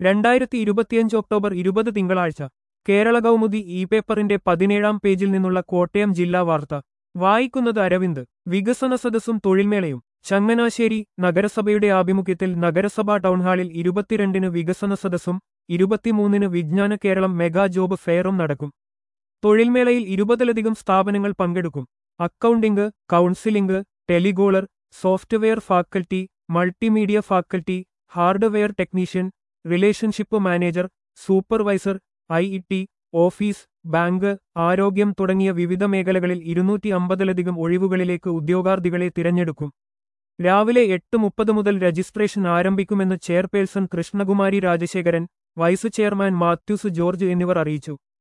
രണ്ടായിരത്തി ഇരുപത്തിയഞ്ച് ഒക്ടോബർ ഇരുപത് തിങ്കളാഴ്ച കേരള കൗമുദി ഇ പേപ്പറിന്റെ പതിനേഴാം പേജിൽ നിന്നുള്ള കോട്ടയം ജില്ലാ വാർത്ത വായിക്കുന്നത് അരവിന്ദ് വികസന സദസ്സും തൊഴിൽമേളയും ചങ്ങനാശ്ശേരി നഗരസഭയുടെ ആഭിമുഖ്യത്തിൽ നഗരസഭാ ടൗൺഹാളിൽ ഇരുപത്തിരണ്ടിന് വികസന സദസ്സും ഇരുപത്തിമൂന്നിന് വിജ്ഞാന കേരളം മെഗാ ജോബ് ഫെയറും നടക്കും തൊഴിൽമേളയിൽ ഇരുപതിലധികം സ്ഥാപനങ്ങൾ പങ്കെടുക്കും accounting counselling telecaller software faculty multimedia faculty hardware technician relationship manager supervisor I T office bank ആരോഗ്യം തുടങ്ങിയ വിവിധ മേഖലകളിൽ ഇരുന്നൂറ്റി അമ്പതിലധികം ഒഴിവുകളിലേക്ക് ഉദ്യോഗാർത്ഥികളെ തിരഞ്ഞെടുക്കും രാവിലെ എട്ട് മുപ്പത് മുതൽ രജിസ്ട്രേഷൻ ആരംഭിക്കുമെന്ന് chairperson Krishnakumari Rajasekharan vice chairman Mathews George എന്നിവർ അറിയിച്ചു